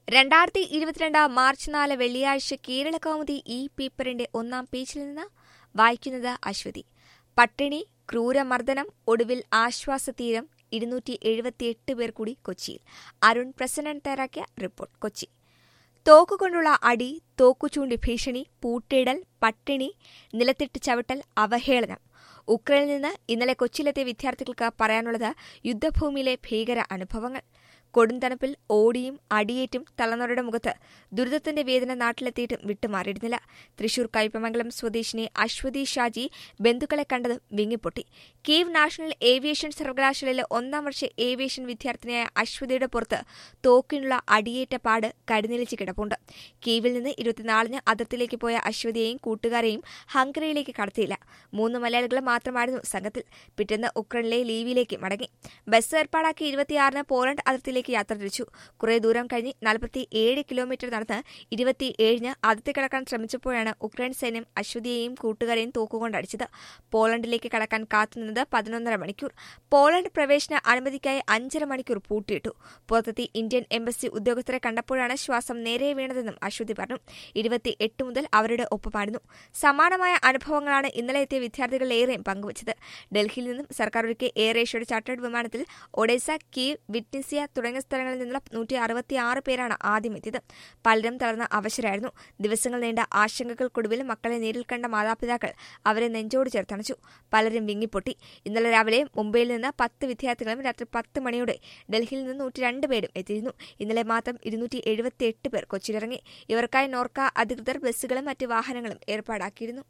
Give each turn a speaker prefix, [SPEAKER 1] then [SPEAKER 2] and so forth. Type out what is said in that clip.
[SPEAKER 1] രണ്ടായിരത്തി ഇരുപത്തിരണ്ട് മാർച്ച് നാല് വെള്ളിയാഴ്ച കേരള കൗമുദി ഈ പേപ്പറിന്റെ ഒന്നാം പേജിൽ നിന്ന് വായിക്കുന്നത് അശ്വതി പട്ടിണി ക്രൂരമർദ്ദനം ഒടുവിൽ ആശ്വാസതീരം ഇരുന്നൂറ്റി എഴുപത്തിയെട്ട് പേർ കൂടി കൊച്ചിയിൽ അരുൺ പ്രസന്നൻ തയ്യാറാക്കിയ റിപ്പോർട്ട് കൊച്ചി തോക്കുകൊണ്ടുള്ള അടി തോക്കുചൂണ്ടി ഭീഷണി പൂട്ടിയിടൽ പട്ടിണി നിലത്തിട്ട് ചവിട്ടൽ അവഹേളനം ഉക്രൈനിൽ നിന്ന് ഇന്നലെ കൊച്ചിയിലെത്തിയ വിദ്യാർത്ഥികൾക്ക് പറയാനുള്ളത് യുദ്ധഭൂമിയിലെ ഭീകര അനുഭവങ്ങൾ കൊടുംതണുപ്പിൽ ഓടിയും അടിയേറ്റും തളർന്നവരുടെ മുഖത്ത് ദുരിതത്തിന്റെ വേദന നാട്ടിലെത്തിയിട്ടും വിട്ടുമാറിയിരുന്നില്ല തൃശൂർ കയ്പമംഗലം സ്വദേശിനി അശ്വതി ഷാജി ബന്ധുക്കളെ കണ്ടത് വിങ്ങിപ്പൊട്ടി കീവ് നാഷണൽ ഏവിയേഷൻ സർവകലാശാലയിലെ ഒന്നാം വർഷ ഏവിയേഷൻ വിദ്യാർത്ഥിനിയായ അശ്വതിയുടെ പുറത്ത് തോക്കിനുള്ള അടിയേറ്റ പാട് കരുനിലിച്ച് കിടപ്പുണ്ട് കീവിൽ നിന്ന് ഇരുപത്തിനാലിന് അതിർത്തിയിലേക്ക് പോയ അശ്വതിയെയും കൂട്ടുകാരെയും ഹംഗറിയിലേക്ക് കടത്തിയില്ല മൂന്ന് മലയാളികൾ മാത്രമായിരുന്നു സംഘത്തിൽ പിറ്റേന്ന് ഉക്രൈനിലെ ലീവിലേക്ക് മടങ്ങി ബസ് ഏർപ്പാടാക്കി ഇരുപത്തിയാറിന് പോളണ്ട് അതിർത്തിയിലേക്ക് യാത്ര തിരിച്ചു കുറേ ദൂരം കഴിഞ്ഞ് നാൽപ്പത്തി ഏഴ് കിലോമീറ്റർ നടന്ന് ഇരുപത്തിയേഴിന് അതിർത്തി കടക്കാൻ ശ്രമിച്ചപ്പോഴാണ് ഉക്രൈൻ സൈന്യം അശ്വതിയെയും കൂട്ടുകാരെയും തോക്കുകൊണ്ട് അടിച്ചത് പോളണ്ടിലേക്ക് കടക്കാൻ കാത്തുനിന്നത് പതിനൊന്നര മണിക്കൂർ പോളണ്ട് പ്രവേശന അനുമതിക്കായി അഞ്ചര മണിക്കൂർ പൂട്ടിയിട്ടു പുറത്തെത്തി ഇന്ത്യൻ എംബസി ഉദ്യോഗസ്ഥരെ കണ്ടപ്പോഴാണ് ശ്വാസം നേരെ വീണതെന്നും അശ്വതി പറഞ്ഞു ഇരുപത്തിയെട്ട് മുതൽ അവരുടെ ഒപ്പമായിരുന്നു സമാനമായ അനുഭവങ്ങളാണ് ഇന്നലെ എത്തിയ വിദ്യാർത്ഥികൾ ഏറെയും പങ്കുവച്ചത് ഡൽഹിയിൽ നിന്നും സർക്കാർ ഒരുക്കിയ എയർ ഏഷ്യയുടെ ചാർട്ടേഡ് വിമാനത്തിൽ ഒഡേസ കീവ് വിറ്റ്നിസിയ തുടങ്ങിയ സ്ഥലങ്ങളിൽ നിന്നുള്ള നൂറ്റി അറുപത്തിയാറ് പേരാണ് ആദ്യം എത്തിയത് പലരും തളർന്ന അവശരായിരുന്നു ദിവസങ്ങൾ നീണ്ട ആശങ്കകൾക്കൊടുവിൽ മക്കളെ നേരിൽ കണ്ട മാതാപിതാക്കൾ അവരെ നെഞ്ചോട് ചേർത്തണച്ചു പലരും വിങ്ങിപ്പൊട്ടി ഇന്നലെ രാവിലെ മുംബൈയിൽ നിന്ന് പത്ത് വിദ്യാർത്ഥികളും രാത്രി പത്ത് മണിയോടെ ഡൽഹിയിൽ നിന്ന് നൂറ്റി രണ്ട് പേരും എത്തിയിരുന്നു ഇന്നലെ മാത്രം ഇരുന്നൂറ്റി എഴുപത്തിയെട്ട് പേർ കൊച്ചിയിലിറങ്ങി ഇവർക്കായി നോർക്ക അധികൃതർ ബസ്സുകളും മറ്റ് വാഹനങ്ങളും ഏർപ്പാടാക്കിയിരുന്നു